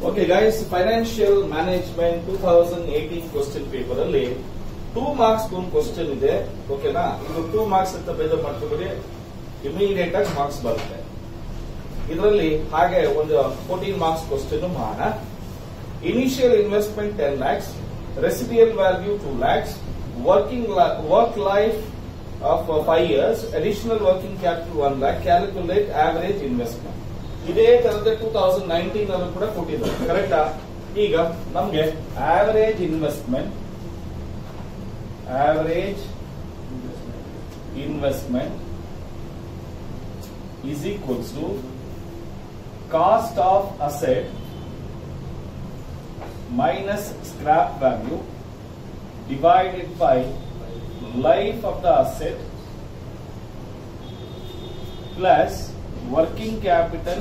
Okay guys financial management two thousand eighteen question paper ಅಲ್ಲಿ two marks ಒಂದು question ಇದೆ ಓಕೆನಾ ಇದು ಟೂ ಮಾರ್ಕ್ಸ್ ಅಂತ ಬೇಜಾರ್ ಮಾಡ್ಕೊಬೇಡಿ ಇಮಿಡಿಯೇಟ್ ಆಗಿ ಮಾರ್ಕ್ಸ್ ಬರುತ್ತೆ ಇದರಲ್ಲಿ ಹಾಗೆ ಒಂದು ಫೋರ್ಟೀನ್ ಮಾರ್ಕ್ಸ್ ಕ್ವಶನ್ ಮಾಡೋಣ initial investment ten lakhs residual value two lakhs working work life of five years additional working capital one lakh calculate average investment ಇದೇ ತರದ ಟೂ ತೌಸಂಡ್ ನೈನ್ಟೀನ್ ಅಲ್ಲೂ ಕೂಡ ಕೊಟ್ಟಿದ್ದಾರೆ ಕರೆಕ್ಟಾ ಈಗ ನಮ್ಗೆ average investment average investment is equals to cost of asset minus scrap value divided by life of the asset plus working capital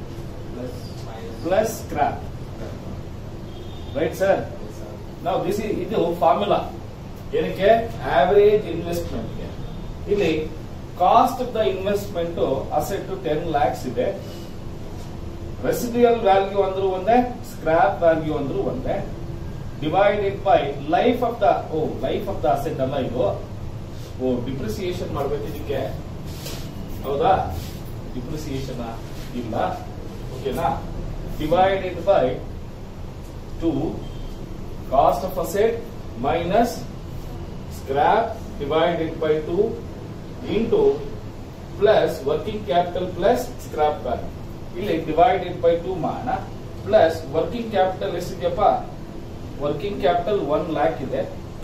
plus scrap right sir now this is ಇದು formula ಏನಕ್ಕೆ average investment ಗೆ ಇಲ್ಲಿ cost of the investment asset ten lakhs ಇದೆ residual value ಅಂದ್ರೂ ಒಂದೇ scrap value ಅಂದ್ರೂ ಒಂದೇ divided by life of the ಓ ಲೈಫ್ ಆಫ್ ದ ಅಸೆಟ್ ಅಲ್ಲ ಇದು ಓ ಡಿಪ್ರಿಸಿಯೇಷನ್ ಮಾಡ್ಬೇಕು ಇದಕ್ಕೆ ಹೌದಾ ಡಿಪ್ರಿಸಿಯೇಷನ್ ಇಲ್ಲ ಓಕೆನಾ divided by two cost of asset minus scrap divided by two into plus working capital plus scrap value ಇಲ್ಲಿ ಡಿವೈಡೆಡ್ ಬೈ ಟು ಮಾಡೋಣ ಪ್ಲಸ್ ವರ್ಕಿಂಗ್ ಕ್ಯಾಪಿಟಲ್ ಎಷ್ಟಿದೆಯಪ್ಪ ವರ್ಕಿಂಗ್ ಕ್ಯಾಪಿಟಲ್ ಒನ್ ಲ್ಯಾಕ್ ಇದೆ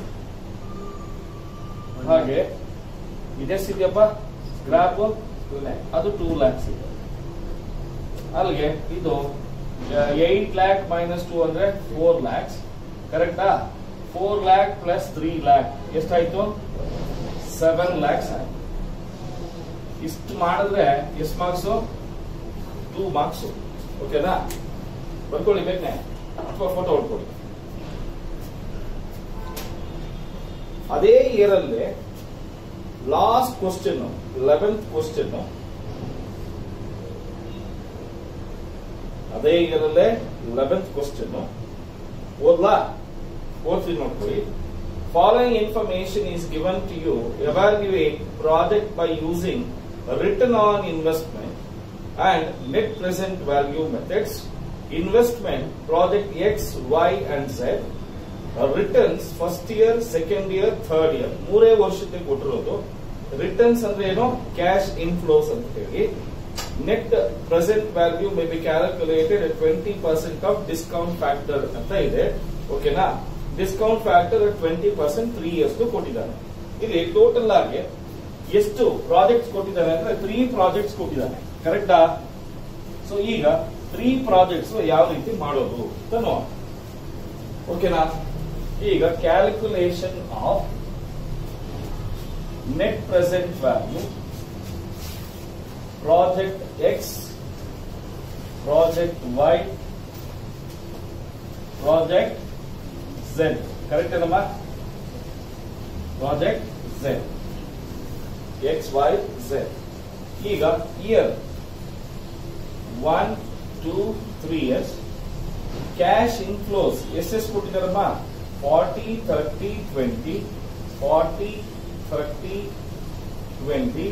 ಹಾಗೆ ಇದೆಷ್ಟಿದೆಯಪ್ಪ ಸ್ಕ್ರಾಪ್ ಅದು ಟೂ ಲ್ಯಾಕ್ಸ್ ಇದೆ ಅಲ್ಲಿಗೆ ಇದು ಏಟ್ ಲ್ಯಾಕ್ ಮೈನಸ್ ಟೂ ಅಂದ್ರೆ ಫೋರ್ ಲ್ಯಾಕ್ಸ್ ಕರೆಕ್ಟಾ four lakh plus three lakh ಎಷ್ಟಾಯ್ತು ಸೆವೆನ್ ಲ್ಯಾಕ್ಸ್ ಆಯ್ತು ಇಷ್ಟು ಮಾಡಿದ್ರೆ ಎಷ್ಟು ಮಾರ್ಕ್ಸು ಟೂ ಮಾರ್ಕ್ಸ್ ಓಕೆನಾ ಬರ್ಕೊಳ್ಳಿ ಬೇಕನೆ ಅಥವಾ ಫೋಟೋ ಹೊಡ್ಕೊಳ್ಳಿ ಅದೇ ಇಯರ್ ಅಲ್ಲಿ ಲಾಸ್ಟ್ ಕ್ವಶನ್ ಲೆವೆಂತ್ ಕ್ವಶನ್ ಅದೇ ಇಯರ್ ಅಲ್ಲೇ ಲೆವೆಂತ್ ಕ್ವಶನ್ ಓದ್ಲಾ ಓದ್ತೀನಿ ನೋಡ್ಕೊಳ್ಳಿ following information is given to you evaluate project by using return on investment and net present value methods, investment project X, Y and Z, uh, returns first year, second year, third year, ಮೂರೇ ವರ್ಷಕ್ಕೆ ಕೊಟ್ಟಿರೋದು returns ಅಂದ್ರೆ ಏನು cash inflows ಅಂತ ಹೇಳಿ net present value may be calculated twenty percent of discount factor ಅಂತ ಇದೆ ಓಕೆನಾ discount factor twenty percent three years ಕೊಟ್ಟಿದ್ದಾನೆ ಇಲ್ಲಿ ಟೋಟಲ್ ಆಗಿ ಎಷ್ಟು ಪ್ರಾಜೆಕ್ಟ್ಸ್ ಕೊಟ್ಟಿದ್ದಾನೆ ಅಂದ್ರೆ ತ್ರೀ ಪ್ರಾಜೆಕ್ಟ್ಸ್ ಕೊಟ್ಟಿದ್ದಾನೆ ಕರೆಕ್ಟಾ ಸೊ ಈಗ ತ್ರೀ ಪ್ರಾಜೆಕ್ಟ್ಸ್ ಯಾವ ರೀತಿ ಮಾಡೋದು ಅಂತ ನೋಡ ಓಕೆನಾ ಈಗ calculation of net present value project X project Y project Z correct ಏನಮ್ಮ project Z X Y Z ಈಗ year one two three years cash inflows ಎಷ್ಟೆಷ್ಟು ಕೊಟ್ಟಿದ್ದಾರಮ್ಮ forty thirty twenty forty thirty twenty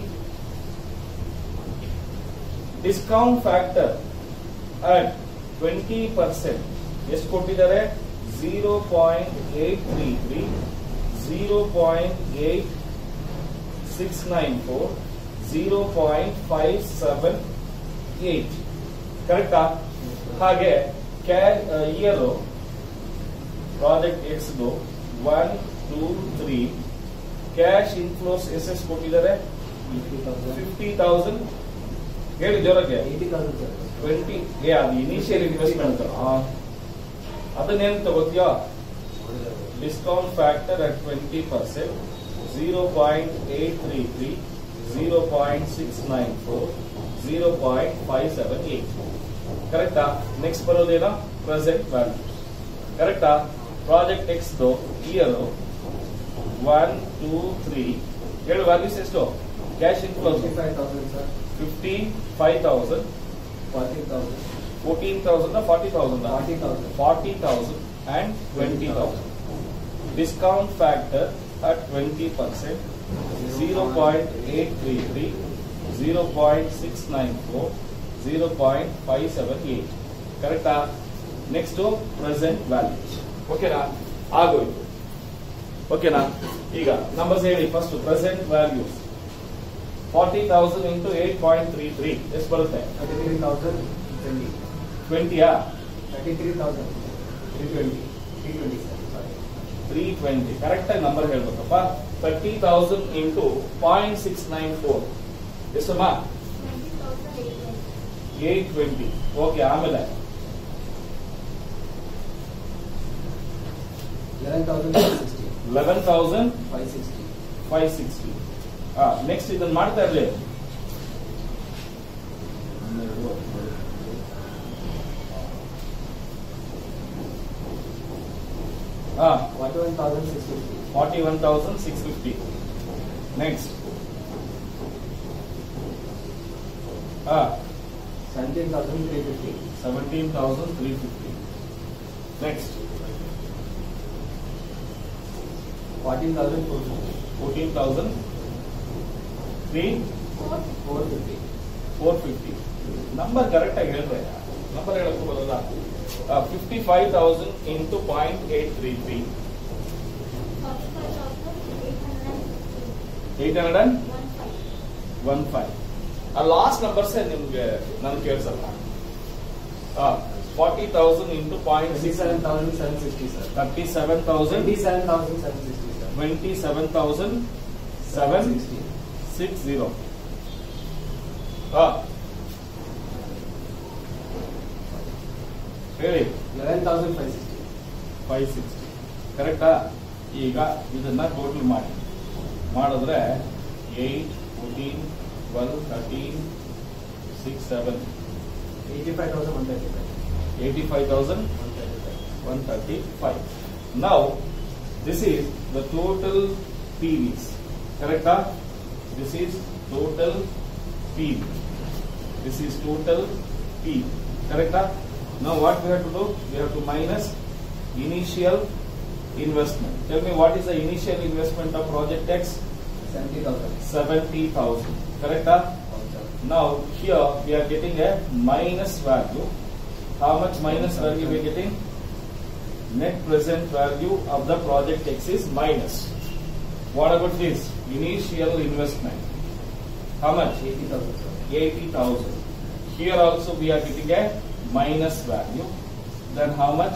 discount factor at twenty percent ಎಷ್ಟು ಕೊಟ್ಟಿದ್ದಾರೆ zero point eight three three zero point eight six nine four zero point five seven eight ಕರೆಕ್ಟಾ ಹಾಗೆ year project X one two three cash inflows yes yes ಕೊಟ್ಟಿದ್ದಾರೆ fifty thousand ಹೇಳಿ ಜೋರಕ್ಕೆ twenty ಏ ಅದು initial investment ಅದನ್ನೇನು ತಗೋತೀಯಾ discount factor at twenty percent zero point eight three three zero point six nine four zero point five seven eight ಕರೆಕ್ಟಾ next ಬರೋದೇನೋ present value ಕರೆಕ್ಟಾ project X year one two three ಹೇಳು values ಎಷ್ಟು cash inflows five thousand sir fifty five thousand forty thousand fourteen thousand forty thousand forty thousand forty thousand and twenty thousand discount factor at 20%, 0.833, 0.694, 0.578. ಕರೆಕ್ಟಾ next present values ಓಕೆನಾ ಆಗೋಯ್ತು ಓಕೆನಾ ಈಗ numbers ಹೇಳಿ first present values forty thousand into eight point three three ಎಷ್ಟು ಬರುತ್ತೆ thirty three thousand twenty ಟ್ವೆಂಟಿಯಾ thirty three thousand three twenty three twenty sir sorry three twenty correct ಆಗಿ ನಂಬರ್ ಹೇಳ್ಬೇಕಪ್ಪ thirty thousand into point six nine four ಎಷ್ಟಮ್ಮ eight twenty okay ಆಮೇಲೆ eleven thousand five sixty eleven thousand five sixty five sixty ಹಾ next ಇದನ್ನ ಮಾಡ್ತಾ ಇರ್ಲಿ ಹಾ forty one thousand six fifty forty one thousand six fifty next ಹಾ seventeen thousand three fifty seventeen thousand three fifty next fourteen thousand four fifty fourteen thousand three four fifty four fifty number correct ಆಗಿ ಹೇಳಿದ್ರೆ number ಹೇಳಕ್ಕೂ ಬರಲ್ಲ fifty five thousand into point eight three three eight hundred and one five ಆ last numbers ನಿಮ್ಗೆ ನನ್ಗೆ ಕೇಳಿಸಲ್ಲ forty thousand into point twenty six seven thousand seven sixty sir thirty seven thousand twenty seven thousand seven sixty sir twenty seven thousand seven sixty six zero ಹೇಳಿ eleven thousand five sixty five sixty ಕರೆಕ್ಟಾ ಈಗ ಇದನ್ನ total ಮಾಡಿ ಮಾಡಿದ್ರೆ eight fourteen twelve thirteen six seven eighty five thousand one thirty five eighty five thousand one thirty five 135. Now, this is the total PVs. Correct? ah? This is total PV. This is total PV. Correct? ah? Now, what we have to do? We have to minus initial investment. Tell me what is the initial investment of project X? Seventy thousand 70,000. Correct? ah? Now, here we are getting a minus value. How much minus value we are getting? Net present value of the project X is minus. What about this? Initial investment. How much? Eighty thousand sir 80,000. Here also we are getting a minus value. Then how much?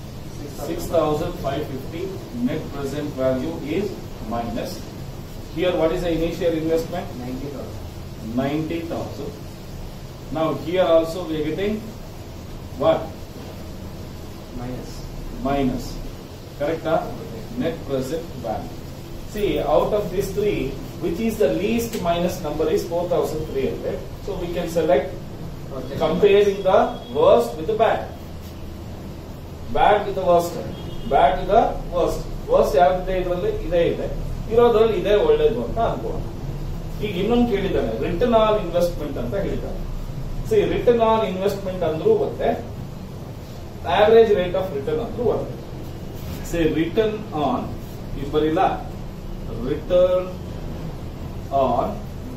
6,550 net present value is minus. Here what is the initial investment? Ninety thousand 90,000. Now here also we are getting what? Minus Minus. Correct? ah? Net present value. See, out of these three, which is the least minus number is 4,300. So we can select comparing the worst with the bad. Bad with the worst. Bad with the worst. Worst ಯಾವ್ದಿದೆ ಇದರಲ್ಲಿ ಇದೇ ಇದೆ ಇರೋದ್ರಲ್ಲಿ ಇದೇ ಒಳ್ಳೇದು ಅಂತ ಅನ್ಕೋಣ ಈಗ ಇನ್ನೊಂದು ಕೇಳಿದ್ದಾನೆ return on investment ಅಂತ ಹೇಳಿದ್ದಾನೆ ಸಿ ರಿಟರ್ನ್ ಆನ್ ಇನ್ವೆಸ್ಟ್ಮೆಂಟ್ ಅಂದ್ರೂ ಬರುತ್ತೆ ಆವರೇಜ್ ರೇಟ್ ಆಫ್ ರಿಟರ್ನ್ ಅಂದ್ರೂ ಬರುತ್ತೆ ಸಿ ರಿಟರ್ನ್ ಆನ್ ಇದು ಬರಿಲ್ಲ return on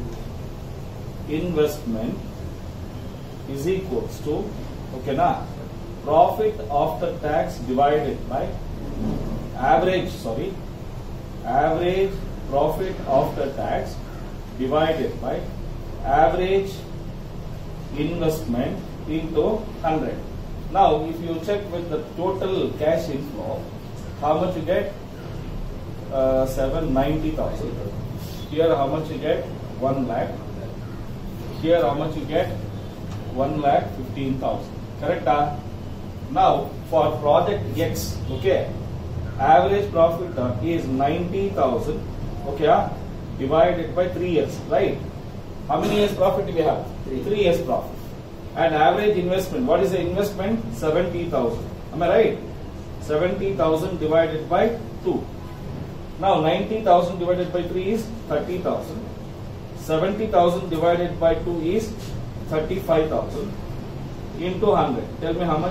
investment is equals to okay na profit after tax divided by average sorry average profit after tax divided by average investment into 100 now if you check with the total cash inflow how much you get uh, 790000 here how much you get 1 lakh here how much you get 1 lakh 15,000. Correct? ah? Now for project X, okay, average profit uh, is 90,000, okay, ah, divided by 3 years, right? How many years profit we have? Three. 3 years profit. And average investment, what is the investment? 70,000. Am I right? 70,000 divided by 2. Now 90,000 divided by 3 is 30,000. 70,000 divided by 2 is 35,000. into 100. Tell me how much?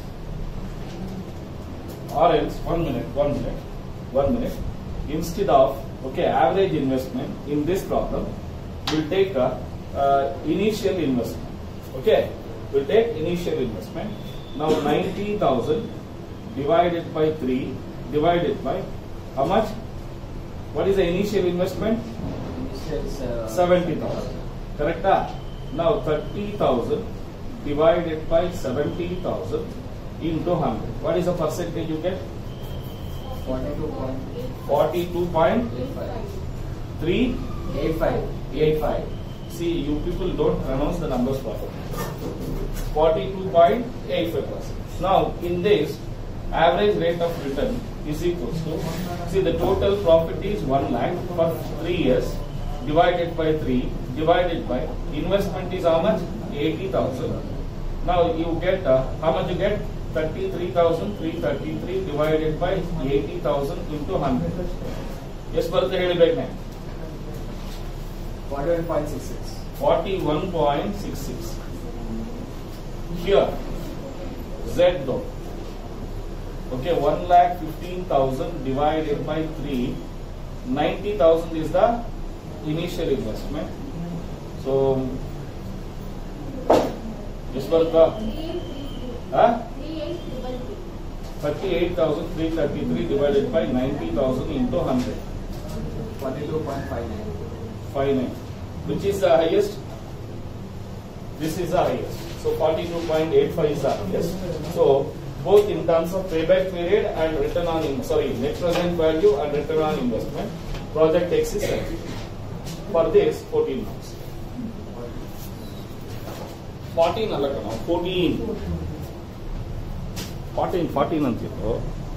Or else, one minute, one minute, one minute. Instead of, okay, average investment in this problem, we'll take a uh, initial investment. Okay, we'll take initial investment. Now 90,000 divided by 3 divided by how much? What is the initial investment? Initials, uh, 70,000. Correct? ah? Now 30,000 divided by 70,000 into 100. What is the percentage you get? 42.85. 42.35. 85. 85. See, you people don't pronounce the numbers properly. 42.85%. Now, in this, average rate of return is equals to, see, the total profit is 1 lakh for 3 years, divided by 3, divided by, investment is how much? 80,000. Now, you get, uh, how much you get? 33,333 divided by 80,000 into 100. ಎಷ್ಟು ಬರುತ್ತೆ ಹೇಳಬೇಕು ನಾನು 41.66. 41.66. Here, Z though. Okay, 1 lakh 15,000 divided by 3, 90,000 is the initial investment. So, this was the huh? 38,333 divided by 90,000 into 100. 42.59. 59. Which is the highest? This is the highest. So 42.85 is the highest. So both in terms of payback period and return on, in- sorry, net present value and return on investment, project X is selected. For this, 14 marks. 14 ಅಲ್ಲ ಕಣ 14 14 14 ಅಂತಿತ್ತು